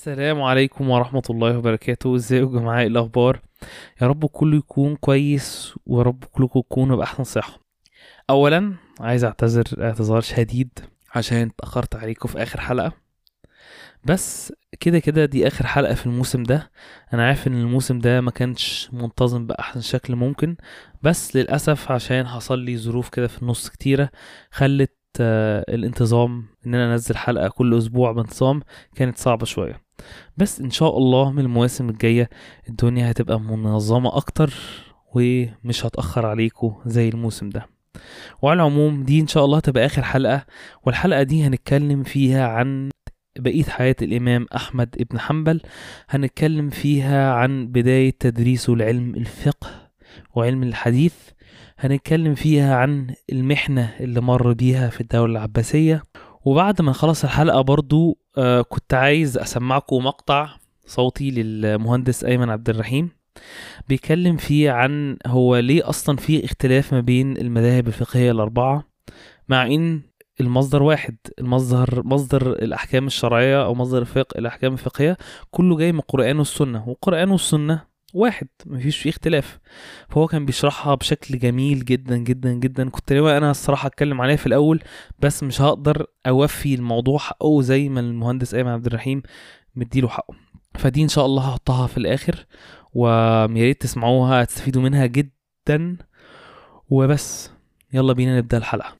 السلام عليكم ورحمة الله وبركاته ازيكم يا جماعة ايه الأخبار يا رب كله يكون كويس ويا رب كلكم تكونوا بأحسن صحة أولا عايز أعتذر اعتذار شديد عشان اتأخرت عليكم في آخر حلقة بس كده كده دي آخر حلقة في الموسم ده أنا عارف إن الموسم ده ما كانش منتظم بأحسن شكل ممكن بس للأسف عشان حصل لي ظروف كده في النص كتيرة خلت آه، الانتظام ان انا انزل حلقة كل اسبوع بانتظام كانت صعبة شوية بس ان شاء الله من المواسم الجاية الدنيا هتبقى منظمة اكتر ومش هتأخر عليكم زي الموسم ده وعلى العموم دي ان شاء الله هتبقى اخر حلقة والحلقة دي هنتكلم فيها عن بقية حياة الإمام أحمد ابن حنبل هنتكلم فيها عن بداية تدريسه لعلم الفقه وعلم الحديث هنتكلم فيها عن المحنة اللي مر بيها في الدولة العباسية وبعد ما نخلص الحلقة برضو آه كنت عايز أسمعكم مقطع صوتي للمهندس أيمن عبد الرحيم بيتكلم فيه عن هو ليه أصلا في اختلاف ما بين المذاهب الفقهية الأربعة مع إن المصدر واحد المصدر مصدر الأحكام الشرعية أو مصدر الفقه الأحكام الفقهية كله جاي من القرآن والسنة والقرآن والسنة واحد مفيش فيه اختلاف فهو كان بيشرحها بشكل جميل جدا جدا جدا كنت ناوي انا الصراحه اتكلم عليها في الاول بس مش هقدر اوفي الموضوع حقه زي ما المهندس ايمن عبد الرحيم مديله حقه فدي ان شاء الله هحطها في الاخر ويا ريت تسمعوها هتستفيدوا منها جدا وبس يلا بينا نبدا الحلقه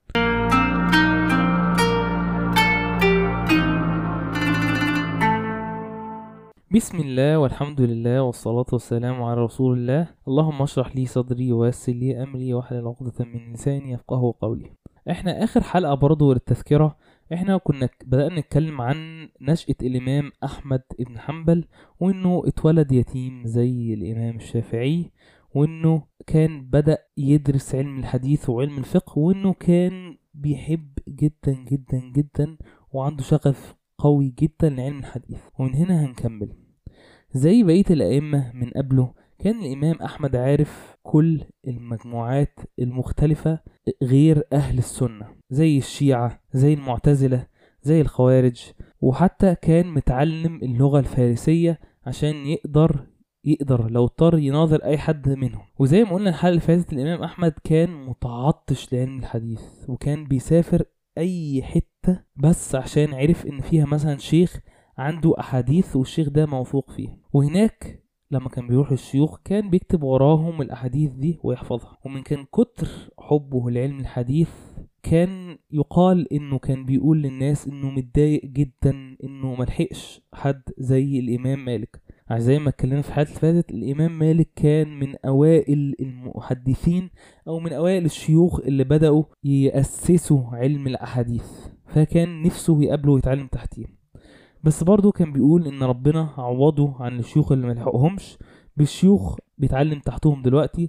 بسم الله والحمد لله والصلاة والسلام على رسول الله اللهم اشرح لي صدري ويسر لي أمري واحلل عقدة من لساني يفقه قولي احنا آخر حلقة برضو للتذكرة احنا كنا ك- بدأنا نتكلم عن نشأة الإمام أحمد بن حنبل وإنه اتولد يتيم زي الإمام الشافعي وإنه كان بدأ يدرس علم الحديث وعلم الفقه وإنه كان بيحب جدا جدا جدا وعنده شغف قوي جدا لعلم الحديث ومن هنا هنكمل زي بقية الأئمة من قبله كان الإمام أحمد عارف كل المجموعات المختلفة غير أهل السنة زي الشيعة زي المعتزلة زي الخوارج وحتى كان متعلم اللغة الفارسية عشان يقدر يقدر لو اضطر يناظر أي حد منهم وزي ما قلنا الحلقة اللي فاتت الإمام أحمد كان متعطش لعلم الحديث وكان بيسافر أي حتة بس عشان عرف إن فيها مثلا شيخ عنده أحاديث والشيخ ده موثوق فيها وهناك لما كان بيروح الشيوخ كان بيكتب وراهم الأحاديث دي ويحفظها ومن كان كتر حبه لعلم الحديث كان يقال انه كان بيقول للناس انه متضايق جدا انه ملحقش حد زي الامام مالك زي ما اتكلمنا في الحلقه اللي فاتت الامام مالك كان من اوائل المحدثين او من اوائل الشيوخ اللي بداوا ياسسوا علم الاحاديث فكان نفسه يقابله ويتعلم تحتيه بس برضه كان بيقول ان ربنا عوضه عن الشيوخ اللي ملحقهمش بالشيوخ بيتعلم تحتهم دلوقتي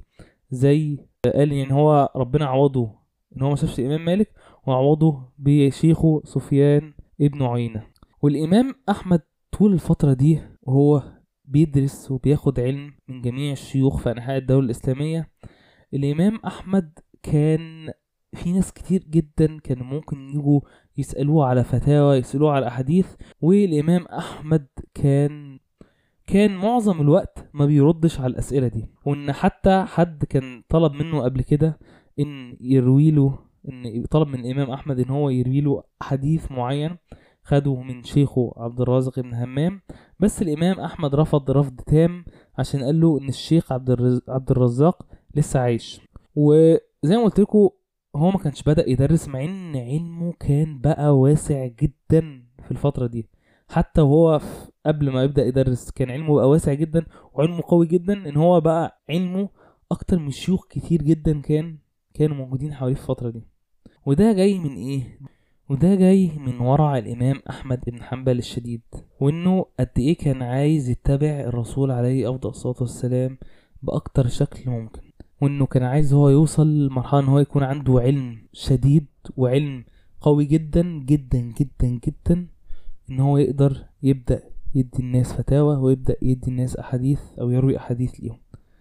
زي قال يعني هو ربنا عوضه ان هو ما شافش الامام مالك وعوضه بشيخه سفيان ابن عيينة والامام احمد طول الفترة دي وهو بيدرس وبياخد علم من جميع الشيوخ في انحاء الدولة الاسلامية الامام احمد كان في ناس كتير جدا كانوا ممكن يجوا يسألوه على فتاوى يسألوه على أحاديث والإمام أحمد كان كان معظم الوقت ما بيردش على الأسئلة دي وإن حتى حد كان طلب منه قبل كده إن يروي له إن طلب من الإمام أحمد إن هو يروي له حديث معين خده من شيخه عبد الرازق بن همام بس الإمام أحمد رفض رفض تام عشان قال له إن الشيخ عبد الرز... عبد الرزاق لسه عايش وزي ما قلت لكم هو ما كانش بدأ يدرس مع ان علمه كان بقى واسع جدا في الفترة دي حتى وهو في قبل ما يبدأ يدرس كان علمه بقى واسع جدا وعلمه قوي جدا ان هو بقى علمه اكتر من شيوخ كتير جدا كان كانوا موجودين حواليه في الفترة دي وده جاي من ايه وده جاي من ورع الامام احمد بن حنبل الشديد وانه قد ايه كان عايز يتبع الرسول عليه افضل الصلاة والسلام باكتر شكل ممكن وانه كان عايز هو يوصل لمرحلة ان هو يكون عنده علم شديد وعلم قوي جدا جدا جدا جدا ان هو يقدر يبدأ يدي الناس فتاوى ويبدأ يدي الناس احاديث او يروي احاديث ليهم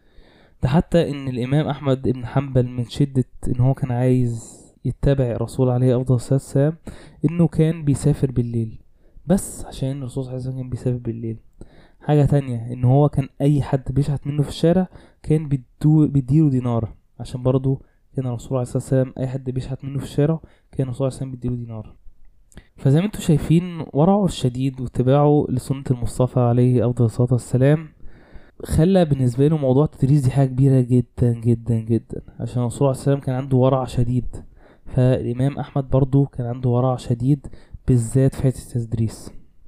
ده حتى ان الامام احمد بن حنبل من شدة ان هو كان عايز يتبع الرسول عليه افضل الصلاة والسلام انه كان بيسافر بالليل بس عشان الرسول صلى الله عليه وسلم كان بيسافر بالليل حاجة تانية ان هو كان اي حد بيشحت منه في الشارع كان بيدو بيديله دينار عشان برضو كان الرسول عليه الصلاة والسلام اي حد بيشحت منه في الشارع كان الرسول عليه الصلاة والسلام بيديله دينار فزي ما انتم شايفين ورعه الشديد واتباعه لسنة المصطفى عليه افضل الصلاة والسلام خلى بالنسبة له موضوع التدريس دي حاجة كبيرة جدا جدا جدا عشان الرسول عليه السلام كان عنده ورع شديد فالإمام أحمد برضو كان عنده ورع شديد بالذات في حتة التدريس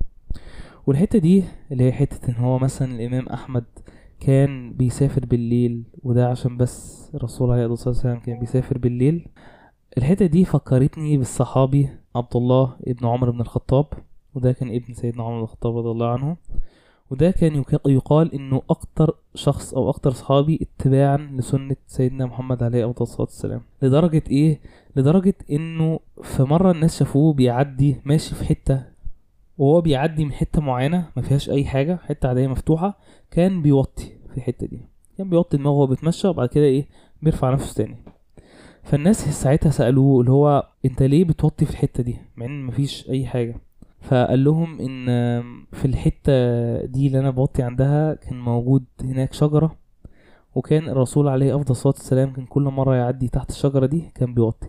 والحتة دي اللي هي حتة إن هو مثلا الإمام أحمد كان بيسافر بالليل وده عشان بس الرسول عليه الصلاة والسلام كان بيسافر بالليل الحتة دي فكرتني بالصحابي عبد الله ابن عمر بن الخطاب وده كان ابن سيدنا عمر بن الخطاب رضي الله عنه وده كان يك- يقال انه اكتر شخص او اكتر صحابي اتباعا لسنة سيدنا محمد عليه افضل الصلاة والسلام لدرجة ايه لدرجة انه في مرة الناس شافوه بيعدي ماشي في حتة وهو بيعدي من حتة معينة ما فيهاش اي حاجة حتة عادية مفتوحة كان بيوطي في الحتة دي كان بيوطي دماغه وهو بيتمشى وبعد كده ايه بيرفع نفسه تاني فالناس ساعتها سألوه اللي هو انت ليه بتوطي في الحتة دي مع ان مفيش اي حاجة فقال لهم ان في الحتة دي اللي انا بوطي عندها كان موجود هناك شجرة وكان الرسول عليه افضل الصلاة والسلام كان كل مرة يعدي تحت الشجرة دي كان بيوطي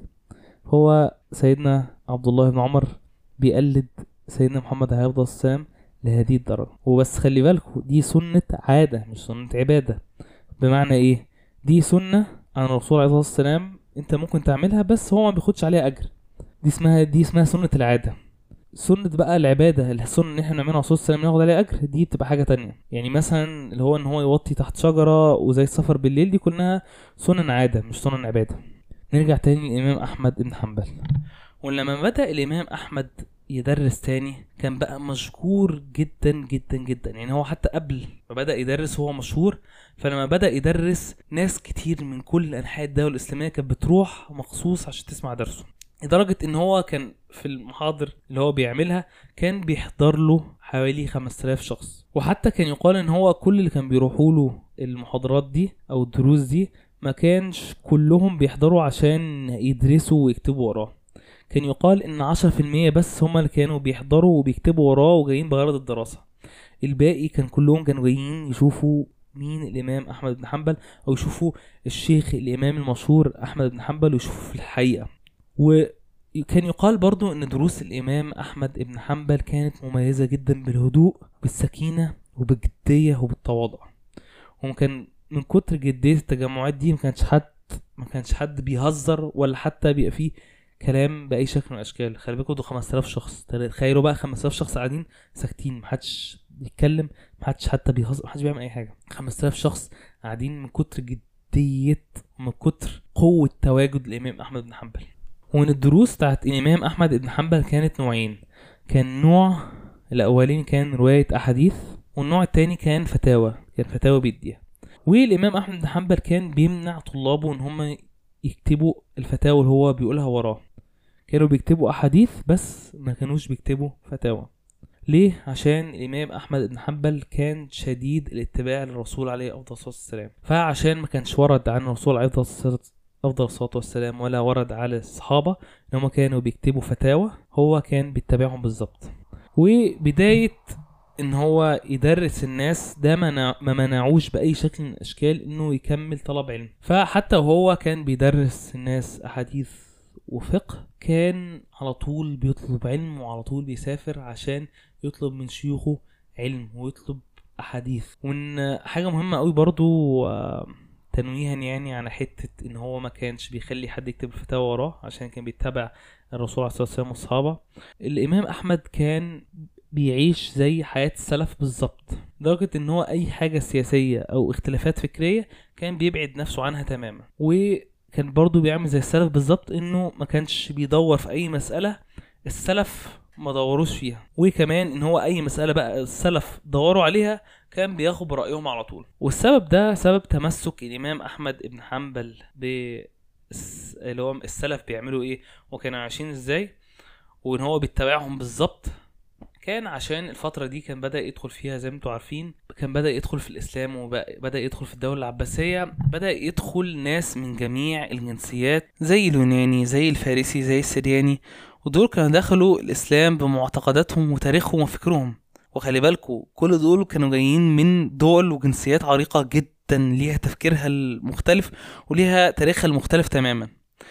هو سيدنا عبد الله بن عمر بيقلد سيدنا محمد عليه افضل السلام لهذه الدرجة وبس خلي بالكوا دي سنة عادة مش سنة عبادة بمعنى ايه دي سنة عن الرسول عليه الصلاة والسلام انت ممكن تعملها بس هو ما بياخدش عليها اجر دي اسمها دي اسمها سنة العادة سنة بقى العبادة السنة ان احنا نعملها على الرسول صلى الله عليه وسلم ناخد عليها اجر دي بتبقى حاجة تانية يعني مثلا اللي هو ان هو يوطي تحت شجرة وزي السفر بالليل دي كلها سنن عادة مش سنن عبادة نرجع تاني للامام احمد بن حنبل ولما بدأ الامام احمد يدرس تاني كان بقى مشهور جدا جدا جدا يعني هو حتى قبل ما بدأ يدرس هو مشهور فلما بدأ يدرس ناس كتير من كل أنحاء الدولة الإسلامية كانت بتروح مخصوص عشان تسمع درسه لدرجة إن هو كان في المحاضر اللي هو بيعملها كان بيحضر له حوالي 5000 شخص وحتى كان يقال إن هو كل اللي كان بيروحوا له المحاضرات دي أو الدروس دي ما كانش كلهم بيحضروا عشان يدرسوا ويكتبوا وراه كان يقال ان عشرة في المية بس هما اللي كانوا بيحضروا وبيكتبوا وراه وجايين بغرض الدراسة الباقي كان كلهم كانوا جايين يشوفوا مين الامام احمد بن حنبل او يشوفوا الشيخ الامام المشهور احمد بن حنبل ويشوفوا في الحقيقة وكان يقال برضو ان دروس الامام احمد بن حنبل كانت مميزة جدا بالهدوء بالسكينة وبالجدية وبالتواضع وكان من كتر جدية التجمعات دي ما كانش حد ما كانش حد بيهزر ولا حتى بيبقى فيه كلام باي شكل من الاشكال خلي بالكوا دول 5000 شخص تخيلوا بقى 5000 شخص قاعدين ساكتين محدش بيتكلم محدش حتى بيهزر محدش بيعمل اي حاجه 5000 شخص قاعدين من كتر جديه ومن كتر قوه تواجد الامام احمد بن حنبل ومن الدروس بتاعت الامام احمد بن حنبل كانت نوعين كان نوع الاولين كان روايه احاديث والنوع التاني كان فتاوى كان فتاوى بيديها والامام احمد بن حنبل كان بيمنع طلابه ان هم يكتبوا الفتاوى اللي هو بيقولها وراه كانوا بيكتبوا احاديث بس ما كانوش بيكتبوا فتاوى ليه عشان الامام احمد بن حنبل كان شديد الاتباع للرسول عليه افضل الصلاه والسلام فعشان ما كانش ورد عن الرسول عليه افضل الصلاه افضل الصلاه والسلام ولا ورد على الصحابه ان هم كانوا بيكتبوا فتاوى هو كان بيتبعهم بالظبط وبدايه ان هو يدرس الناس ده منع ما منعوش باي شكل من الاشكال انه يكمل طلب علم فحتى وهو كان بيدرس الناس احاديث وفقه كان على طول بيطلب علم وعلى طول بيسافر عشان يطلب من شيوخه علم ويطلب احاديث وان حاجه مهمه قوي برضو آه، تنويها يعني على حته ان هو ما كانش بيخلي حد يكتب الفتاوى وراه عشان كان بيتبع الرسول عليه الصلاه والسلام والصحابه الامام احمد كان بيعيش زي حياة السلف بالظبط لدرجة ان هو اي حاجة سياسية او اختلافات فكرية كان بيبعد نفسه عنها تماما وكان برضو بيعمل زي السلف بالظبط انه ما كانش بيدور في اي مسألة السلف ما دوروش فيها وكمان ان هو اي مسألة بقى السلف دوروا عليها كان بياخد برأيهم على طول والسبب ده سبب تمسك الامام احمد بن حنبل ب الس- اللي هو السلف بيعملوا ايه وكانوا عايشين ازاي وان هو بيتبعهم بالظبط كان عشان الفترة دي كان بدأ يدخل فيها زي ما انتوا عارفين كان بدأ يدخل في الإسلام وبدأ يدخل في الدولة العباسية بدأ يدخل ناس من جميع الجنسيات زي اليوناني زي الفارسي زي السرياني ودول كانوا دخلوا الإسلام بمعتقداتهم وتاريخهم وفكرهم وخلي بالكوا كل دول كانوا جايين من دول وجنسيات عريقة جدا ليها تفكيرها المختلف وليها تاريخها المختلف تماما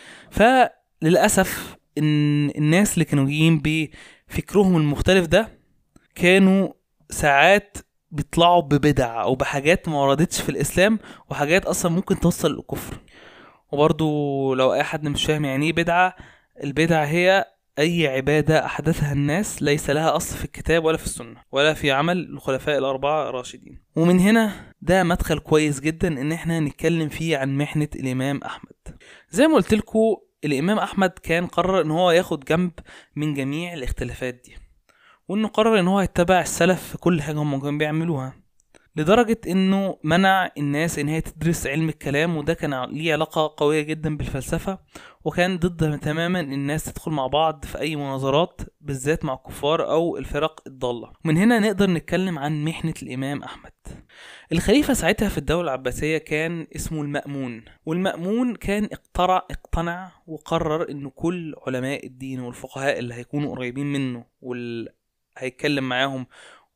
فللأسف إن الناس اللي كانوا جايين بفكرهم المختلف ده كانوا ساعات بيطلعوا ببدع او بحاجات ما وردتش في الاسلام وحاجات اصلا ممكن توصل للكفر وبرضو لو اي حد مش فاهم يعني ايه بدعه البدعه هي اي عباده احدثها الناس ليس لها اصل في الكتاب ولا في السنه ولا في عمل الخلفاء الاربعه الراشدين ومن هنا ده مدخل كويس جدا ان احنا نتكلم فيه عن محنه الامام احمد زي ما قلت لكم الامام احمد كان قرر ان هو ياخد جنب من جميع الاختلافات دي وانه قرر ان هو يتبع السلف في كل حاجه هم كانوا بيعملوها لدرجة انه منع الناس ان هي تدرس علم الكلام وده كان ليه علاقة قوية جدا بالفلسفة وكان ضد تماما الناس تدخل مع بعض في اي مناظرات بالذات مع الكفار او الفرق الضالة من هنا نقدر نتكلم عن محنة الامام احمد الخليفة ساعتها في الدولة العباسية كان اسمه المأمون والمأمون كان اقترع اقتنع وقرر ان كل علماء الدين والفقهاء اللي هيكونوا قريبين منه وال هيتكلم معاهم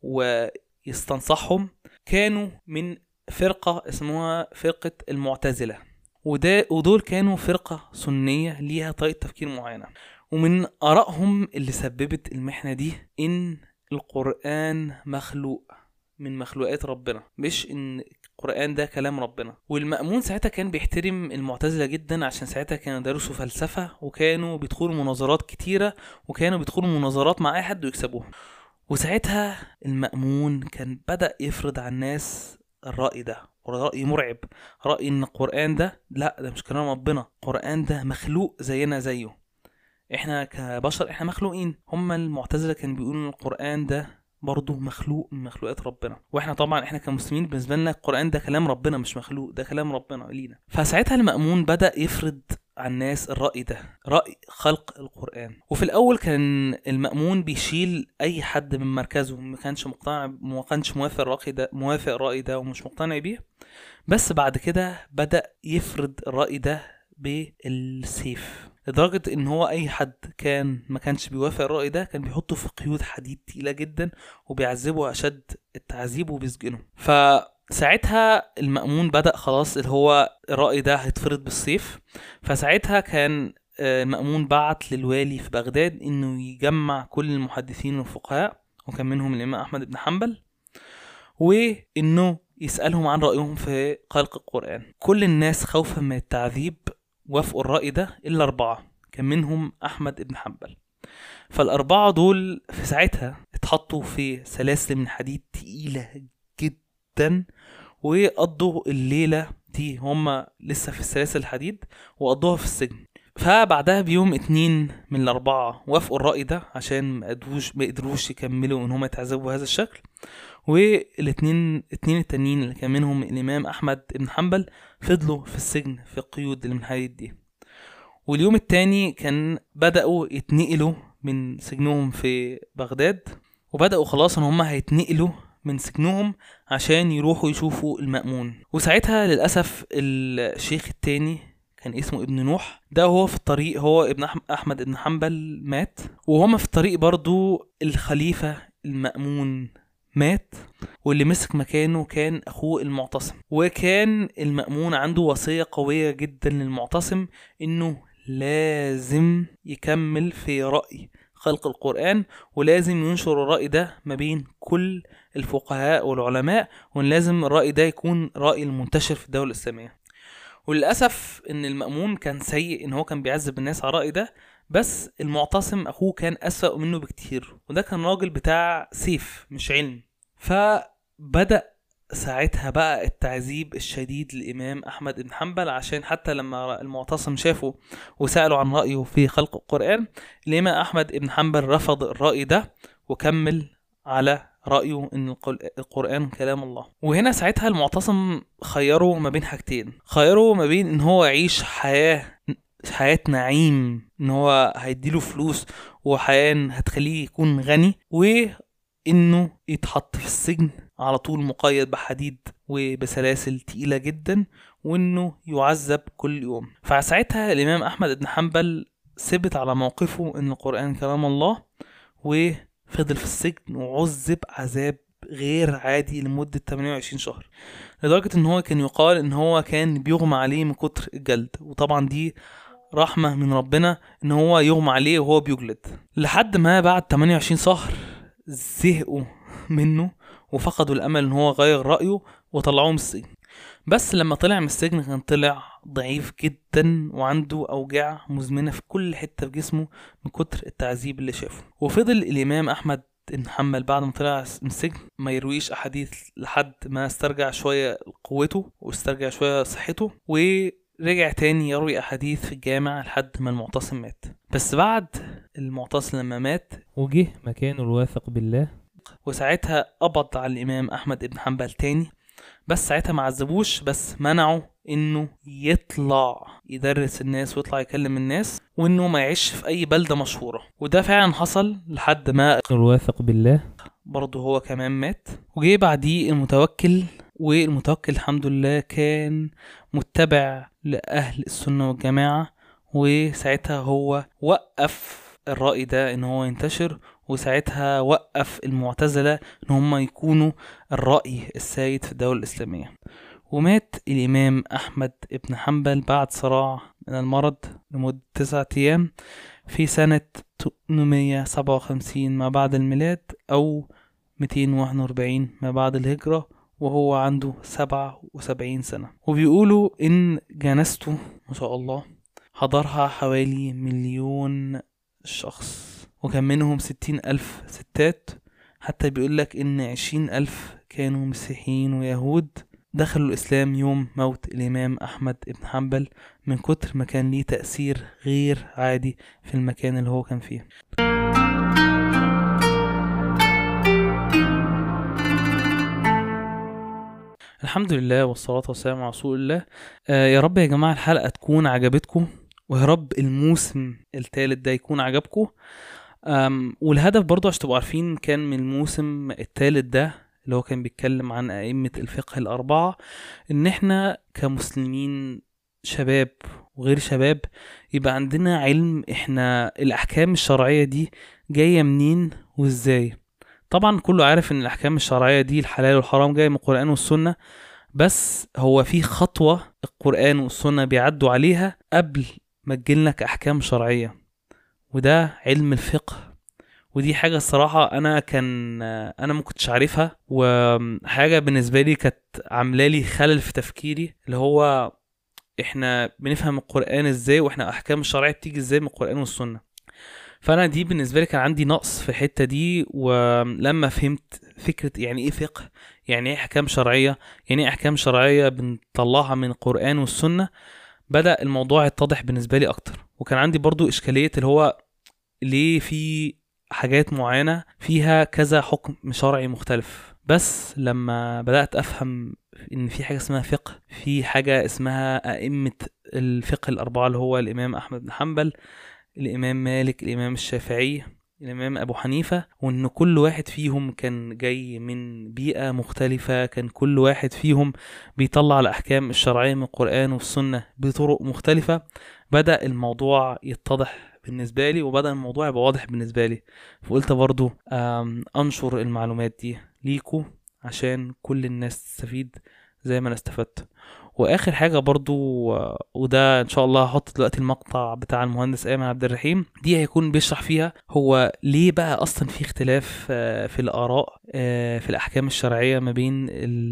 ويستنصحهم كانوا من فرقة اسمها فرقة المعتزلة وده ودول كانوا فرقة سنية ليها طريقة تفكير معينة ومن آرائهم اللي سببت المحنة دي إن القرآن مخلوق من مخلوقات ربنا مش إن القرآن ده كلام ربنا والمأمون ساعتها كان بيحترم المعتزلة جدا عشان ساعتها كانوا درسوا فلسفة وكانوا بيدخلوا مناظرات كتيرة وكانوا بيدخلوا مناظرات مع أي حد ويكسبوها وساعتها المأمون كان بدأ يفرض على الناس الرأي ده ورأي مرعب رأي إن القرآن ده لا ده مش كلام ربنا القرآن ده مخلوق زينا زيه احنا كبشر احنا مخلوقين هما المعتزلة كانوا بيقولوا ان القرآن ده برضه مخلوق من مخلوقات ربنا واحنا طبعا احنا كمسلمين بالنسبه لنا القران ده كلام ربنا مش مخلوق ده كلام ربنا لينا فساعتها المأمون بدأ يفرض على الناس الرأي ده رأي خلق القرآن وفي الأول كان المأمون بيشيل أي حد من مركزه ما كانش مقتنع ما كانش موافق الرأي ده موافق الرأي ده ومش مقتنع بيه بس بعد كده بدأ يفرض الرأي ده بالسيف لدرجة ان هو اي حد كان ما كانش بيوافق الرأي ده كان بيحطه في قيود حديد تقيلة جدا وبيعذبه اشد التعذيب وبيسجنه فساعتها المأمون بدأ خلاص اللي هو الرأي ده هيتفرض بالسيف فساعتها كان آه، المأمون بعت للوالي في بغداد انه يجمع كل المحدثين والفقهاء وكان منهم الامام احمد بن حنبل وانه يسألهم عن رأيهم في خلق القرآن كل الناس خوفا من التعذيب وافقوا الرأي ده إلا أربعة كان منهم أحمد بن حنبل فالأربعة دول في ساعتها اتحطوا في سلاسل من حديد تقيلة جدا وقضوا الليلة دي هما لسه في السلاسل الحديد وقضوها في السجن فبعدها بيوم اتنين من الأربعة وافقوا الرأي ده عشان ما قدروش ما قدروش يكملوا إن هما يتعذبوا بهذا الشكل والاتنين اتنين التانيين اللي كان منهم الإمام أحمد بن حنبل فضلوا في السجن في القيود اللي من الحديد دي واليوم التاني كان بدأوا يتنقلوا من سجنهم في بغداد وبدأوا خلاص ان هم هيتنقلوا من سجنهم عشان يروحوا يشوفوا المأمون وساعتها للأسف الشيخ التاني كان اسمه ابن نوح ده هو في الطريق هو ابن أحمد ابن حنبل مات وهما في الطريق برضو الخليفة المأمون مات واللي مسك مكانه كان اخوه المعتصم وكان المأمون عنده وصية قوية جدا للمعتصم انه لازم يكمل في رأي خلق القرآن ولازم ينشر الرأي ده ما بين كل الفقهاء والعلماء ولازم الرأي ده يكون رأي المنتشر في الدولة الإسلامية وللأسف إن المأمون كان سيء إن هو كان بيعذب الناس على الرأي ده بس المعتصم أخوه كان أسوأ منه بكتير وده كان راجل بتاع سيف مش علم فبدأ ساعتها بقى التعذيب الشديد للإمام أحمد بن حنبل عشان حتى لما المعتصم شافه وسأله عن رأيه في خلق القرآن الإمام أحمد بن حنبل رفض الرأي ده وكمل على رأيه إن القرآن كلام الله وهنا ساعتها المعتصم خيره ما بين حاجتين خيره ما بين إن هو يعيش حياة حياة نعيم إن هو هيديله فلوس وحياة هتخليه يكون غني و انه يتحط في السجن على طول مقيد بحديد وبسلاسل تقيلة جدا وانه يعذب كل يوم فساعتها الامام احمد بن حنبل ثبت على موقفه ان القرآن كلام الله وفضل في السجن وعذب عذاب غير عادي لمدة 28 شهر لدرجة ان هو كان يقال ان هو كان بيغمى عليه من كتر الجلد وطبعا دي رحمة من ربنا ان هو يغمى عليه وهو بيجلد لحد ما بعد 28 شهر زهقوا منه وفقدوا الامل ان هو غير رأيه وطلعوه من السجن بس لما طلع من السجن كان طلع ضعيف جدا وعنده اوجاع مزمنة في كل حتة في جسمه من كتر التعذيب اللي شافه وفضل الامام احمد بن حنبل بعد ما طلع من السجن ما يرويش احاديث لحد ما استرجع شوية قوته واسترجع شوية صحته ورجع تاني يروي احاديث في الجامع لحد ما المعتصم مات بس بعد المعتصم لما مات وجه مكانه الواثق بالله وساعتها قبض على الامام احمد بن حنبل تاني بس ساعتها ما عذبوش بس منعوا انه يطلع يدرس الناس ويطلع يكلم الناس وانه ما يعيش في اي بلده مشهوره وده فعلا حصل لحد ما الواثق بالله برضه هو كمان مات وجه بعديه المتوكل والمتوكل الحمد لله كان متبع لأهل السنة والجماعة وساعتها هو وقف الرأي ده ان هو ينتشر وساعتها وقف المعتزلة ان هم يكونوا الرأي السائد في الدولة الإسلامية ومات الإمام أحمد بن حنبل بعد صراع من المرض لمدة تسعة أيام في سنة 857 ما بعد الميلاد أو 241 ما بعد الهجرة وهو عنده 77 سنة وبيقولوا إن جنازته ما شاء الله حضرها حوالي مليون شخص وكان منهم ستين ألف ستات حتى بيقولك إن عشرين ألف كانوا مسيحيين ويهود دخلوا الإسلام يوم موت الإمام أحمد بن حنبل من كتر ما كان ليه تأثير غير عادي في المكان اللي هو كان فيه الحمد لله والصلاة والسلام على رسول الله آه يا رب يا جماعة الحلقة تكون عجبتكم ويا رب الموسم الثالث ده يكون عجبكم أم والهدف برضو عشان تبقوا عارفين كان من الموسم الثالث ده اللي هو كان بيتكلم عن أئمة الفقه الأربعة إن إحنا كمسلمين شباب وغير شباب يبقى عندنا علم إحنا الأحكام الشرعية دي جاية منين وإزاي طبعا كله عارف إن الأحكام الشرعية دي الحلال والحرام جاية من القرآن والسنة بس هو في خطوة القرآن والسنة بيعدوا عليها قبل ما تجيلك أحكام شرعية وده علم الفقه ودي حاجة الصراحة أنا كان أنا ما كنتش عارفها وحاجة بالنسبة لي كانت عاملة لي خلل في تفكيري اللي هو إحنا بنفهم القرآن إزاي وإحنا أحكام الشرعية بتيجي إزاي من القرآن والسنة فأنا دي بالنسبة لي كان عندي نقص في الحتة دي ولما فهمت فكرة يعني إيه فقه يعني إيه أحكام شرعية يعني إيه أحكام شرعية بنطلعها من القرآن والسنة بدأ الموضوع يتضح بالنسبة لي أكتر وكان عندي برضو إشكالية اللي هو ليه في حاجات معينة فيها كذا حكم شرعي مختلف بس لما بدأت أفهم إن في حاجة اسمها فقه في حاجة اسمها أئمة الفقه الأربعة اللي هو الإمام أحمد بن حنبل الإمام مالك الإمام الشافعي الإمام أبو حنيفة وإن كل واحد فيهم كان جاي من بيئة مختلفة كان كل واحد فيهم بيطلع الأحكام الشرعية من القرآن والسنة بطرق مختلفة بدأ الموضوع يتضح بالنسبة لي وبدأ الموضوع يبقى واضح بالنسبة لي فقلت برضو أنشر المعلومات دي ليكو عشان كل الناس تستفيد زي ما أنا استفدت واخر حاجه برضو وده ان شاء الله هحط دلوقتي المقطع بتاع المهندس ايمن عبد الرحيم دي هيكون بيشرح فيها هو ليه بقى اصلا في اختلاف في الاراء في الاحكام الشرعيه ما بين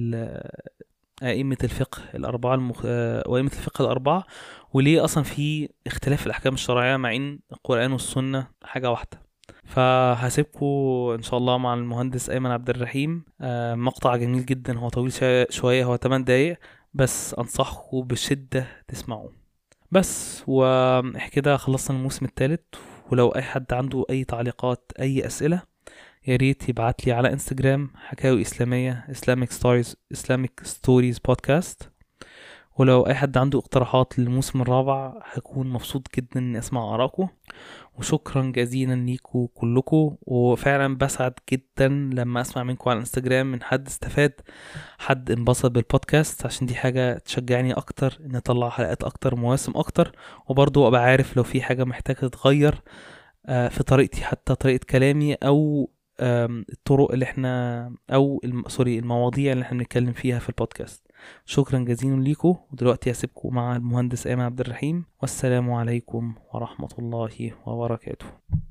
أئمة الفقه الأربعة المخ... وأئمة الفقه الأربعة وليه أصلا في اختلاف في الأحكام الشرعية مع إن القرآن والسنة حاجة واحدة فهسيبكم ان شاء الله مع المهندس ايمن عبد الرحيم مقطع جميل جدا هو طويل شويه هو 8 دقايق بس انصحكم بشدة تسمعوه بس واحنا كده خلصنا الموسم الثالث ولو اي حد عنده اي تعليقات اي اسئلة يا ريت يبعت لي على انستجرام حكاوي اسلامية Islamic Stories Islamic Stories Podcast ولو اي حد عنده اقتراحات للموسم الرابع هكون مبسوط جدا اني اسمع ارائكم وشكرا جزيلا ليكم كلكم وفعلا بسعد جدا لما اسمع منكم على الانستجرام من حد استفاد حد انبسط بالبودكاست عشان دي حاجة تشجعني اكتر ان اطلع حلقات اكتر مواسم اكتر وبرضو ابقى عارف لو في حاجة محتاجة تتغير آه، في طريقتي حتى طريقة كلامي او آم، الطرق اللي احنا او الم... سوري المواضيع اللي احنا بنتكلم فيها في البودكاست شكرا جزيلا ليكم ودلوقتي هسيبكم مع المهندس ايمن عبد الرحيم والسلام عليكم ورحمة الله وبركاته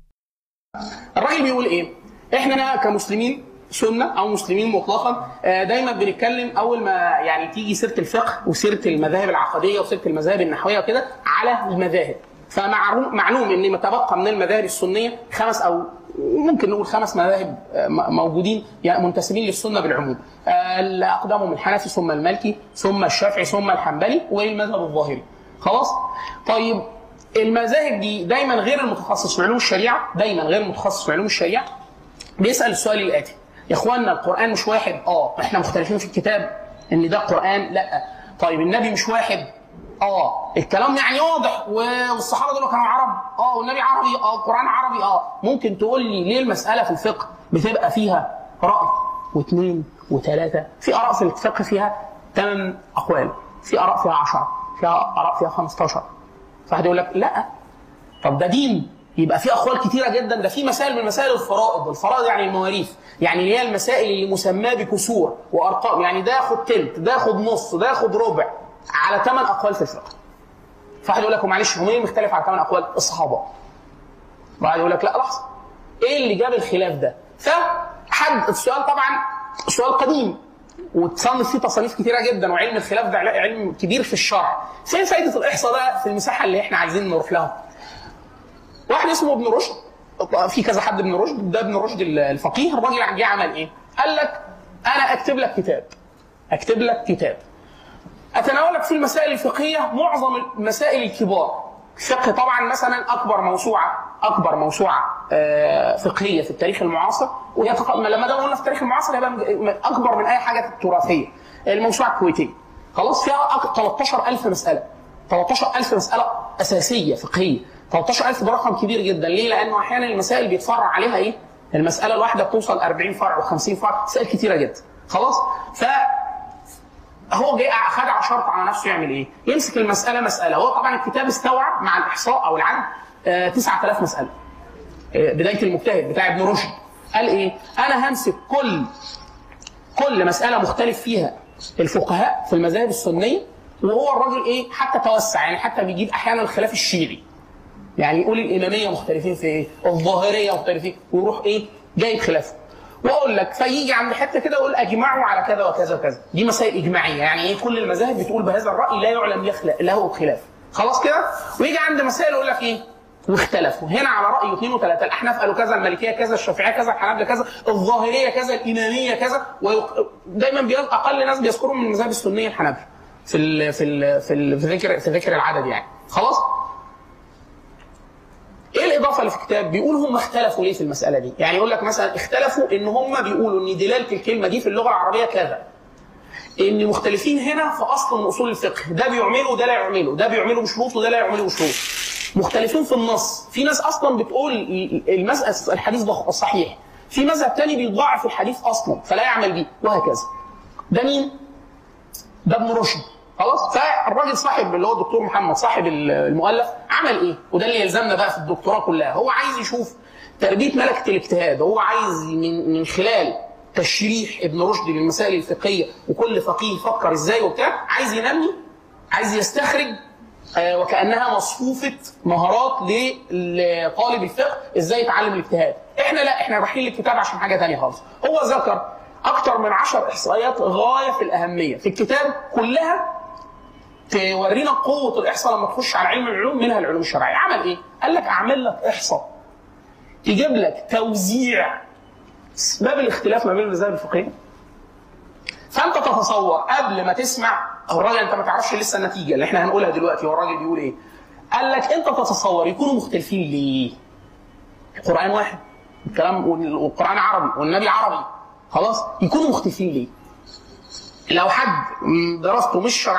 الراجل بيقول ايه؟ احنا كمسلمين سنه او مسلمين مطلقا آه، دايما بنتكلم اول ما يعني تيجي سيره الفقه وسيره المذاهب العقديه وسيره المذاهب النحويه وكده على المذاهب فمعلوم معلوم ان ما تبقى من المذاهب السنيه خمس او ممكن نقول خمس مذاهب آه، م- موجودين يعني منتسبين للسنه بالعموم آه، اللي اقدمهم الحنفي ثم المالكي ثم الشافعي ثم الحنبلي والمذهب الظاهري خلاص طيب المذاهب دي دايما غير المتخصص في علوم الشريعه دايما غير المتخصص في علوم الشريعه بيسال السؤال الاتي يا اخوانا القران مش واحد اه احنا مختلفين في الكتاب ان ده قران لا طيب النبي مش واحد اه الكلام يعني واضح و- والصحابه دول كانوا عرب اه والنبي عربي اه القران عربي اه ممكن تقول لي ليه المساله في الفقه بتبقى فيها راي واثنين وثلاثه في اراء في الفقه فيها ثمان اقوال في اراء فيها 10 فيها اراء فيها 15 فواحد يقول لك لا طب ده دين يبقى في اقوال كتيره جدا ده في مسائل من مسائل الفرائض الفرائض يعني المواريث يعني اللي هي المسائل اللي مسماه بكسور وارقام يعني ده ياخد تلت ده ياخد نص ده ياخد ربع على ثمان اقوال في الفقه فواحد يقول لك معلش هو مين مختلف على ثمان اقوال الصحابه واحد يقول لك لا لحظه ايه اللي جاب الخلاف ده فحد السؤال طبعا سؤال قديم وتصنف فيه تصانيف كتيره جدا وعلم الخلاف ده علم كبير في الشرع فين فائده الاحصاء بقى في المساحه اللي احنا عايزين نروح لها واحد اسمه ابن رشد في كذا حد ابن رشد ده ابن رشد الفقيه الراجل جه عمل ايه؟ قال لك انا اكتب لك كتاب اكتب لك كتاب اتناول لك فيه المسائل الفقهيه معظم المسائل الكبار الفقه طبعا مثلا اكبر موسوعه اكبر موسوعه آه، فقهيه في التاريخ المعاصر وهي تق- لما ده قلنا في التاريخ المعاصر هيبقى م- اكبر من اي حاجه تراثيه الموسوعه الكويتيه خلاص فيها أك- 13000 مساله 13000 مساله اساسيه فقهيه 13000 ده رقم كبير جدا ليه؟ لانه احيانا المسائل بيتفرع عليها ايه؟ المساله الواحده بتوصل 40 فرع و50 فرع مسائل كتيره جدا خلاص؟ ف هو جاي خد على شرط على نفسه يعمل ايه؟ يمسك المساله مساله، هو طبعا الكتاب استوعب مع الاحصاء او العد آه 9000 مساله. آه بدايه المجتهد بتاع ابن رشد قال ايه؟ انا همسك كل كل مساله مختلف فيها الفقهاء في المذاهب السنيه وهو الراجل ايه؟ حتى توسع يعني حتى بيجيب احيانا الخلاف الشيعي. يعني يقول الاماميه مختلفين في ايه؟ الظاهريه مختلفين ويروح ايه؟ جايب خلافه. واقول لك فيجي عند حته كده يقول اجمعوا على كذا وكذا وكذا دي مسائل اجماعيه يعني ايه كل المذاهب بتقول بهذا الراي لا يعلم يخلق له خلاف خلاص كده ويجي عند مسائل يقول لك ايه واختلفوا هنا على راي اثنين وثلاثه الاحناف قالوا كذا المالكيه كذا الشافعيه كذا الحنابله كذا الظاهريه كذا الاماميه كذا ويق... دايما بي... اقل ناس بيذكروا من المذاهب السنيه الحنابله في ال... في ال... في, ال... في ذكر في ذكر العدد يعني خلاص ايه الاضافه اللي في الكتاب؟ بيقول هم اختلفوا ليه في المساله دي؟ يعني يقول لك مثلا اختلفوا ان هم بيقولوا ان دلاله الكلمه دي في اللغه العربيه كذا. ان مختلفين هنا في اصل من اصول الفقه، ده بيعمله وده لا يعمله، ده بيعمله بشروط وده لا يعمله بشروط. مختلفين في النص، في ناس اصلا بتقول المسألة الحديث ده صحيح. في مذهب تاني بيضاعف الحديث اصلا فلا يعمل بيه وهكذا. ده مين؟ ده ابن رشد خلاص فالراجل صاحب اللي هو الدكتور محمد صاحب المؤلف عمل ايه وده اللي يلزمنا بقى في الدكتوراه كلها هو عايز يشوف تربيه ملكه الاجتهاد هو عايز من من خلال تشريح ابن رشد للمسائل الفقهيه وكل فقيه يفكر ازاي وبتاع عايز ينمي عايز يستخرج آه وكانها مصفوفه مهارات لطالب الفقه ازاي يتعلم الاجتهاد احنا لا احنا رايحين للكتاب عشان حاجه ثانيه خالص هو ذكر اكثر من عشر احصائيات غايه في الاهميه في الكتاب كلها تورينا قوه الاحصاء لما تخش على علم العلوم منها العلوم الشرعيه عمل ايه قال لك اعمل لك احصاء يجيب لك توزيع اسباب الاختلاف ما بين المذاهب الفقهيه فانت تتصور قبل ما تسمع الراجل انت ما تعرفش لسه النتيجه اللي احنا هنقولها دلوقتي هو الراجل بيقول ايه قال لك انت تتصور يكونوا مختلفين ليه القران واحد الكلام والقران عربي والنبي عربي خلاص يكونوا مختلفين ليه لو حد دراسته مش شرعيه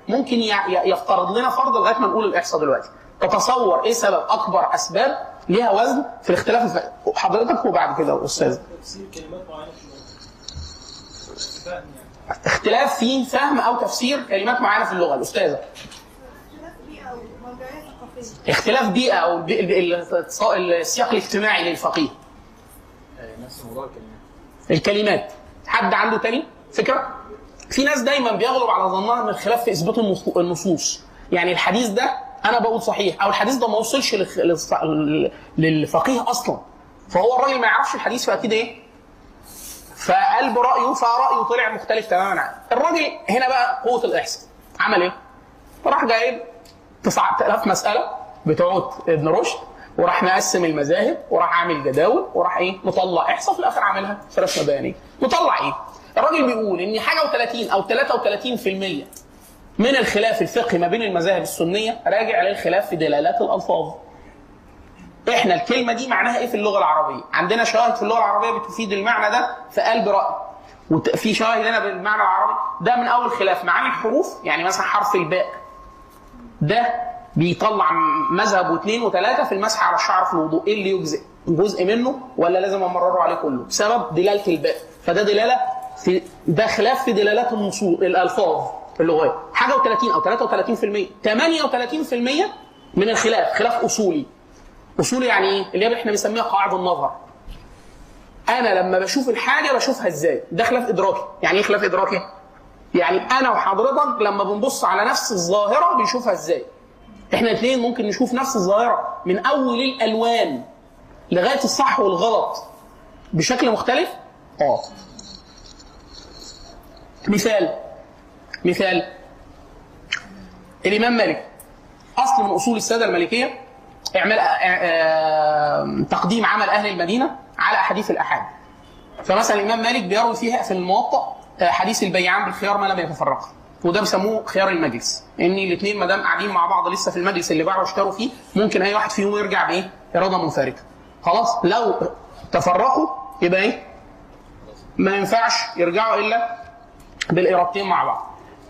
ممكن ي- ي- يفترض لنا فرض لغايه ما نقول الاحصاء دلوقتي تتصور ايه سبب اكبر اسباب ليها وزن في الاختلاف الف... حضرتك وبعد كده استاذ تفسير كلمات معينه في اللغه اتفاقا يعني اختلاف في فهم او تفسير كلمات معينه في اللغه الاستاذه اختلاف بيئة ومرجعية ثقافية اختلاف بيئه او البي- ال- ال- السياق الاجتماعي للفقيه نفس موضوع الكلمات الكلمات حد عنده تاني فكره في ناس دايما بيغلب على ظنها ان الخلاف في اثبات النص- النصوص يعني الحديث ده انا بقول صحيح او الحديث ده ما وصلش للخ- للص- للفقيه اصلا فهو الراجل ما يعرفش الحديث فاكيد ايه فقال برايه فرايه طلع مختلف تماما عنه الراجل هنا بقى قوه الاحصاء عمل ايه راح جايب 9000 مساله بتوع ابن رشد وراح مقسم المذاهب وراح عامل جداول وراح ايه مطلع احصاء في الاخر عاملها في رسمه بيانيه مطلع ايه الراجل بيقول ان حاجه و30 او 33% من الخلاف الفقهي ما بين المذاهب السنيه راجع للخلاف في دلالات الالفاظ احنا الكلمه دي معناها ايه في اللغه العربيه عندنا شواهد في اللغه العربيه بتفيد المعنى ده في قلب راي وفي شواهد هنا بالمعنى العربي ده من اول خلاف معاني الحروف يعني مثلا حرف الباء ده بيطلع مذهب واثنين وثلاثه في المسح على الشعر في الوضوء ايه اللي يجزئ جزء منه ولا لازم امرره عليه كله بسبب دلاله الباء فده دلاله في ده خلاف في دلالات النصوص الالفاظ اللغويه حاجه و30 او 33% 38% من الخلاف خلاف اصولي اصولي يعني ايه اللي هي احنا بنسميها قواعد النظر انا لما بشوف الحاجه بشوفها ازاي ده خلاف ادراكي يعني ايه خلاف ادراكي يعني انا وحضرتك لما بنبص على نفس الظاهره بنشوفها ازاي احنا الاثنين ممكن نشوف نفس الظاهره من اول الالوان لغايه الصح والغلط بشكل مختلف اه مثال مثال الامام مالك اصل من اصول الساده المالكيه اعمال آه، آه، تقديم عمل اهل المدينه على احاديث الاحاد فمثلا الامام مالك بيروي فيها في الموطأ آه، حديث البيعان بالخيار ما لم يتفرقا وده بيسموه خيار المجلس ان الاثنين ما دام قاعدين مع بعض لسه في المجلس اللي باعوا واشتروا فيه ممكن اي واحد فيهم يرجع بايه؟ اراده منفرده خلاص لو تفرقوا يبقى ايه؟ ما ينفعش يرجعوا الا بالارادتين مع بعض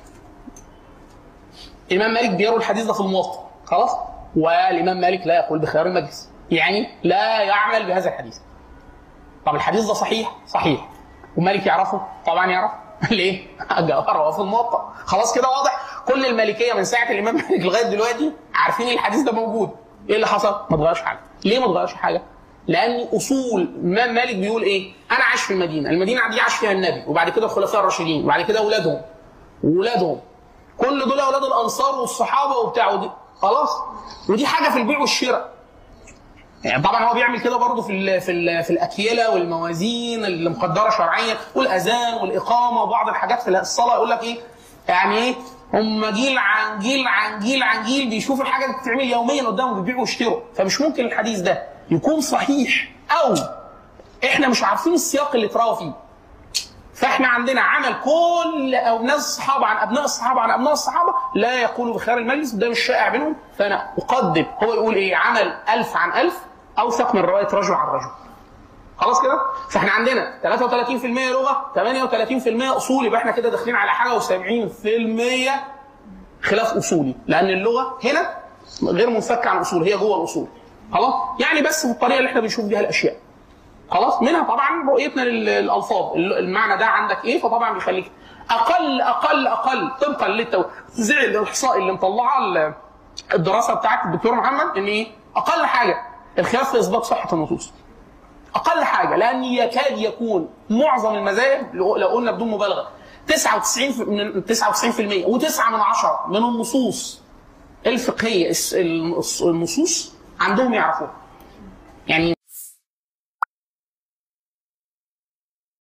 الامام مالك بيروي الحديث ده في الموطأ خلاص والامام مالك لا يقول بخيار المجلس يعني لا يعمل بهذا الحديث طب الحديث ده صحيح صحيح ومالك يعرفه طبعا يعرف ليه رواه في الموطأ خلاص كده واضح كل المالكيه من ساعه الامام مالك لغايه دلوقتي عارفين الحديث ده موجود ايه اللي حصل ما اتغيرش حاجه ليه ما اتغيرش حاجه لان اصول الامام مالك بيقول ايه انا عايش في المدينه المدينه دي عاش فيها النبي وبعد كده الخلفاء الراشدين وبعد كده اولادهم واولادهم كل دول اولاد الانصار والصحابه وبتاع ودي خلاص ودي حاجه في البيع والشراء يعني طبعا هو بيعمل كده برضه في ال في ال في الاكيله والموازين اللي مقدره شرعيا والاذان والاقامه وبعض الحاجات في الصلاه يقول لك ايه يعني ايه هم جيل عن جيل عن جيل عن جيل بيشوفوا الحاجه دي بتتعمل يوميا قدامهم بيبيعوا ويشتروا فمش ممكن الحديث ده يكون صحيح او احنا مش عارفين السياق اللي اتروى فيه فاحنا عندنا عمل كل او ناس الصحابه عن ابناء الصحابه عن ابناء الصحابه لا يقولوا بخيار المجلس وده مش شائع بينهم فانا اقدم هو يقول ايه عمل ألف عن ألف اوثق من روايه رجل عن رجل خلاص كده فاحنا عندنا 33% لغه 38% اصول يبقى احنا كده داخلين على حاجه و70% خلاف اصولي لان اللغه هنا غير منفكه عن الاصول هي جوه الاصول خلاص يعني بس بالطريقه اللي احنا بنشوف بيها الاشياء خلاص منها طبعا رؤيتنا للالفاظ المعنى ده عندك ايه فطبعا بيخليك اقل اقل اقل طبقا للتوزيع الاحصائي اللي مطلعه ال- الدراسه بتاعت الدكتور محمد ان ايه اقل حاجه الخلاف في اثبات صحه النصوص اقل حاجه لان يكاد يكون معظم المذاهب لو لو قلنا بدون مبالغه 99 في- من 99% و9 من عشرة من النصوص الفقهيه الس- النصوص عندهم يعرفوها يعني